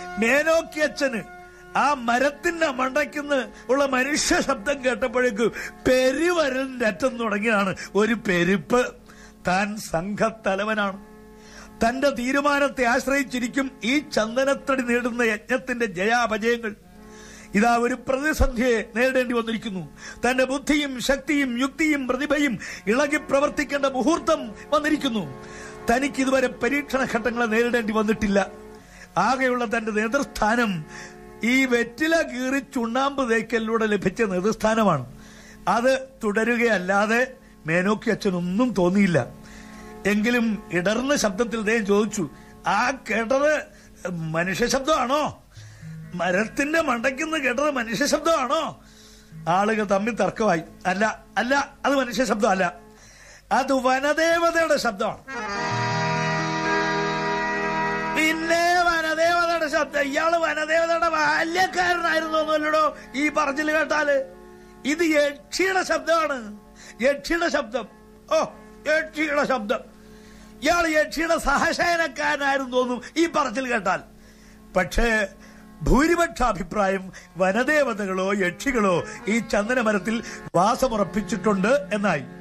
മേനോക്കിയച്ഛന് ആ മരത്തിന്റെ മണ്ടയ്ക്കുന്ന് ഉള്ള മനുഷ്യ ശബ്ദം കേട്ടപ്പോഴേക്ക് പെരുവരലിന്റെ അറ്റം തുടങ്ങിയാണ് ഒരു പെരുപ്പ് താൻ സംഘത്തലവനാണ് തന്റെ തീരുമാനത്തെ ആശ്രയിച്ചിരിക്കും ഈ ചന്ദനത്തടി നേടുന്ന യജ്ഞത്തിന്റെ ജയാപജയങ്ങൾ ഇതാ ഒരു പ്രതിസന്ധിയെ നേരിടേണ്ടി വന്നിരിക്കുന്നു തന്റെ ബുദ്ധിയും ശക്തിയും യുക്തിയും പ്രതിഭയും ഇളകി പ്രവർത്തിക്കേണ്ട മുഹൂർത്തം വന്നിരിക്കുന്നു തനിക്ക് ഇതുവരെ പരീക്ഷണ ഘട്ടങ്ങളെ നേരിടേണ്ടി വന്നിട്ടില്ല ആകെയുള്ള തന്റെ നേതൃസ്ഥാനം ഈ വെറ്റില കീറി ചുണ്ണാമ്പ് തേക്കലിലൂടെ ലഭിച്ച നേതൃസ്ഥാനമാണ് അത് തുടരുകയല്ലാതെ മേനോക്കി അച്ഛനൊന്നും തോന്നിയില്ല എങ്കിലും ഇടർന്ന ശബ്ദത്തിൽ അദ്ദേഹം ചോദിച്ചു ആ കേട്ടത് മനുഷ്യ ശബ്ദമാണോ മരത്തിന്റെ മണ്ടയ്ക്കുന്ന് കേട്ടത് മനുഷ്യ ശബ്ദമാണോ ആളുകൾ തമ്മിൽ തർക്കമായി അല്ല അല്ല അത് മനുഷ്യ ശബ്ദമല്ല അത് വനദേവതയുടെ ശബ്ദമാണ് പിന്നെ വനദേവതയുടെ ശബ്ദം ഇയാള് വനദേവതയുടെ ബാല്യക്കാരനായിരുന്നോന്നല്ലടോ ഈ പറച്ചിൽ കേട്ടാല് ഇത് യക്ഷിയുടെ ശബ്ദമാണ് യക്ഷിയുടെ ശബ്ദം ഓ യക്ഷിയുടെ ശബ്ദം ഇയാൾ യക്ഷിയുടെ സഹശയനക്കാരനായിരുന്നു തോന്നും ഈ പറച്ചിൽ കേട്ടാൽ പക്ഷേ ഭൂരിപക്ഷ അഭിപ്രായം വനദേവതകളോ യക്ഷികളോ ഈ ചന്ദനമരത്തിൽ വാസമുറപ്പിച്ചിട്ടുണ്ട് എന്നായി